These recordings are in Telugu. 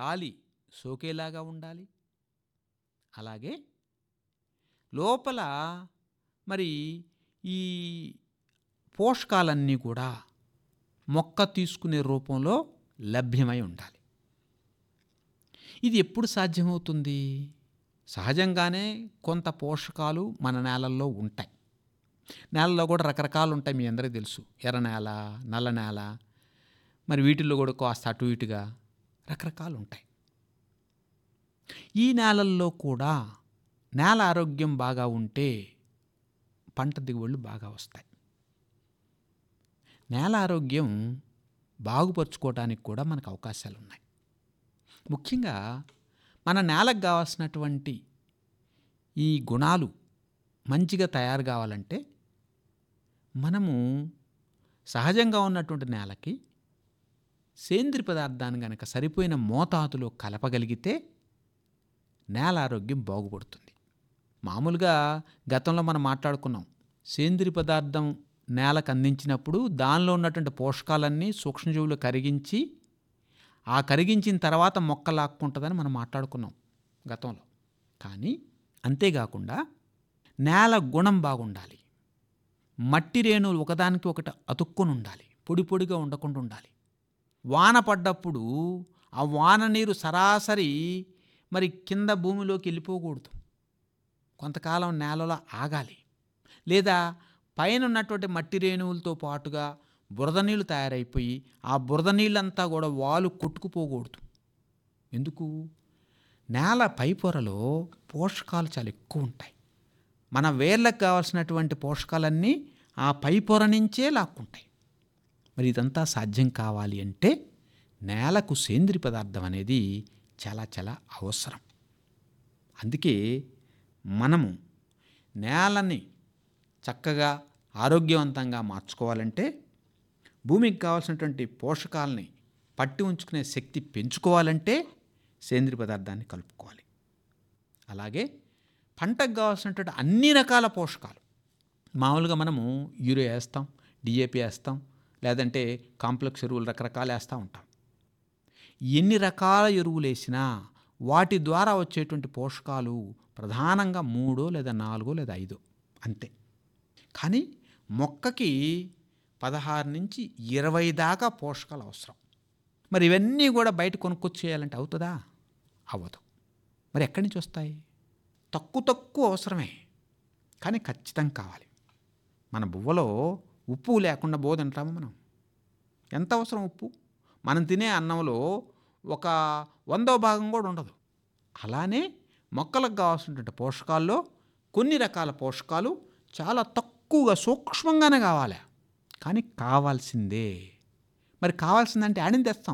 గాలి సోకేలాగా ఉండాలి అలాగే లోపల మరి ఈ పోషకాలన్నీ కూడా మొక్క తీసుకునే రూపంలో లభ్యమై ఉండాలి ఇది ఎప్పుడు సాధ్యమవుతుంది సహజంగానే కొంత పోషకాలు మన నేలల్లో ఉంటాయి నేలలో కూడా రకరకాలు ఉంటాయి మీ అందరికీ తెలుసు ఎర్ర నేల నల్ల నేల మరి వీటిల్లో కూడా కాస్త అటు ఇటుగా రకరకాలు ఉంటాయి ఈ నేలల్లో కూడా నేల ఆరోగ్యం బాగా ఉంటే పంట దిగుబడులు బాగా వస్తాయి నేల ఆరోగ్యం బాగుపరుచుకోవడానికి కూడా మనకు అవకాశాలు ఉన్నాయి ముఖ్యంగా మన నేలకు కావాల్సినటువంటి ఈ గుణాలు మంచిగా తయారు కావాలంటే మనము సహజంగా ఉన్నటువంటి నేలకి సేంద్రియ పదార్థాన్ని కనుక సరిపోయిన మోతాదులో కలపగలిగితే నేల ఆరోగ్యం బాగుపడుతుంది మామూలుగా గతంలో మనం మాట్లాడుకున్నాం సేంద్రియ పదార్థం నేలకు అందించినప్పుడు దానిలో ఉన్నటువంటి పోషకాలన్నీ సూక్ష్మజీవులు కరిగించి ఆ కరిగించిన తర్వాత మొక్క లాక్కుంటుందని మనం మాట్లాడుకున్నాం గతంలో కానీ అంతేకాకుండా నేల గుణం బాగుండాలి మట్టి రేణువులు ఒకదానికి ఒకటి అతుక్కొని ఉండాలి పొడి పొడిగా ఉండకుండా ఉండాలి వాన పడ్డప్పుడు ఆ వాన నీరు సరాసరి మరి కింద భూమిలోకి వెళ్ళిపోకూడదు కొంతకాలం నేలలో ఆగాలి లేదా పైన ఉన్నటువంటి మట్టి రేణువులతో పాటుగా బురద నీళ్ళు తయారైపోయి ఆ బురద నీళ్ళంతా కూడా వాలు కొట్టుకుపోకూడదు ఎందుకు నేల పై పొరలో పోషకాలు చాలా ఎక్కువ ఉంటాయి మన వేర్లకు కావాల్సినటువంటి పోషకాలన్నీ ఆ పై పొర నుంచే లాక్కుంటాయి మరి ఇదంతా సాధ్యం కావాలి అంటే నేలకు సేంద్రియ పదార్థం అనేది చాలా చాలా అవసరం అందుకే మనము నేలని చక్కగా ఆరోగ్యవంతంగా మార్చుకోవాలంటే భూమికి కావాల్సినటువంటి పోషకాలని పట్టి ఉంచుకునే శక్తి పెంచుకోవాలంటే సేంద్రియ పదార్థాన్ని కలుపుకోవాలి అలాగే పంటకు కావాల్సినటువంటి అన్ని రకాల పోషకాలు మామూలుగా మనము యూరియా వేస్తాం డిఏపి వేస్తాం లేదంటే కాంప్లెక్స్ ఎరువులు రకరకాలు వేస్తూ ఉంటాం ఎన్ని రకాల ఎరువులు వేసినా వాటి ద్వారా వచ్చేటువంటి పోషకాలు ప్రధానంగా మూడో లేదా నాలుగో లేదా ఐదో అంతే కానీ మొక్కకి పదహారు నుంచి ఇరవై దాకా పోషకాలు అవసరం మరి ఇవన్నీ కూడా బయట కొనుక్కొచ్చి చేయాలంటే అవుతుందా అవ్వదు మరి ఎక్కడి నుంచి వస్తాయి తక్కువ తక్కువ అవసరమే కానీ ఖచ్చితంగా కావాలి మన బువ్వలో ఉప్పు లేకుండా బో తింటామా మనం ఎంత అవసరం ఉప్పు మనం తినే అన్నంలో ఒక వందో భాగం కూడా ఉండదు అలానే మొక్కలకు కావాల్సినటువంటి పోషకాల్లో కొన్ని రకాల పోషకాలు చాలా తక్కువగా సూక్ష్మంగానే కావాలి కానీ కావాల్సిందే మరి కావాల్సిందంటే ఆడిని తెస్తాం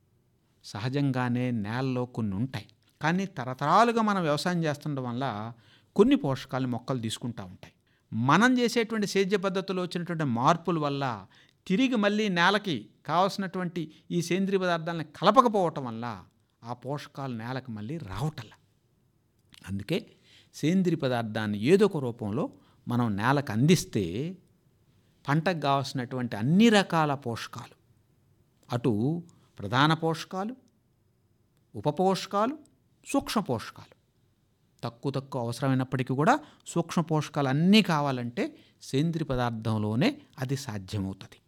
సహజంగానే నేలలో కొన్ని ఉంటాయి కానీ తరతరాలుగా మనం వ్యవసాయం చేస్తుండడం వల్ల కొన్ని పోషకాలు మొక్కలు తీసుకుంటూ ఉంటాయి మనం చేసేటువంటి సేద్య పద్ధతిలో వచ్చినటువంటి మార్పుల వల్ల తిరిగి మళ్ళీ నేలకి కావాల్సినటువంటి ఈ సేంద్రియ పదార్థాలను కలపకపోవటం వల్ల ఆ పోషకాలు నేలకు మళ్ళీ రావటల్లా అందుకే సేంద్రియ పదార్థాన్ని ఏదో ఒక రూపంలో మనం నేలకు అందిస్తే పంటకు కావాల్సినటువంటి అన్ని రకాల పోషకాలు అటు ప్రధాన పోషకాలు ఉపపోషకాలు సూక్ష్మ పోషకాలు తక్కువ తక్కువ అవసరమైనప్పటికీ కూడా సూక్ష్మ పోషకాలు అన్నీ కావాలంటే సేంద్రియ పదార్థంలోనే అది సాధ్యమవుతుంది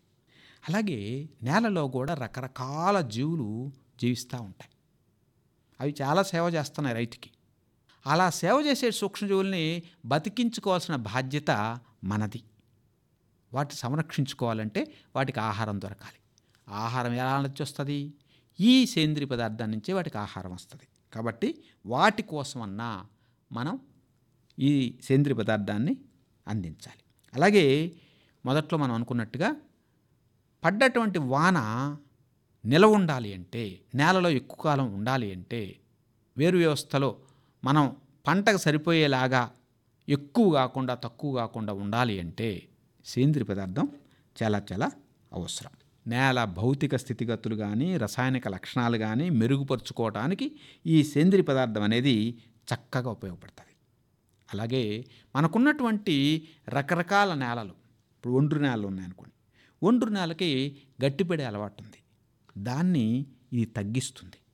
అలాగే నేలలో కూడా రకరకాల జీవులు జీవిస్తూ ఉంటాయి అవి చాలా సేవ చేస్తున్నాయి రైతుకి అలా సేవ చేసే సూక్ష్మజీవుల్ని బతికించుకోవాల్సిన బాధ్యత మనది వాటి సంరక్షించుకోవాలంటే వాటికి ఆహారం దొరకాలి ఆహారం ఎలా నుంచి వస్తుంది ఈ సేంద్రియ పదార్థాల నుంచే వాటికి ఆహారం వస్తుంది కాబట్టి వాటి కోసమన్నా మనం ఈ సేంద్రియ పదార్థాన్ని అందించాలి అలాగే మొదట్లో మనం అనుకున్నట్టుగా పడ్డటువంటి వాన నిలవ ఉండాలి అంటే నేలలో ఎక్కువ కాలం ఉండాలి అంటే వేరు వ్యవస్థలో మనం పంటకు సరిపోయేలాగా ఎక్కువ కాకుండా తక్కువ కాకుండా ఉండాలి అంటే సేంద్రియ పదార్థం చాలా చాలా అవసరం నేల భౌతిక స్థితిగతులు కానీ రసాయనిక లక్షణాలు కానీ మెరుగుపరుచుకోవటానికి ఈ సేంద్రియ పదార్థం అనేది చక్కగా ఉపయోగపడుతుంది అలాగే మనకున్నటువంటి రకరకాల నేలలు ఇప్పుడు ఒండ్రు నేలలు ఉన్నాయనుకోండి ఒండ్రు నేలకి గట్టిపడే అలవాటు ఉంది దాన్ని ఇది తగ్గిస్తుంది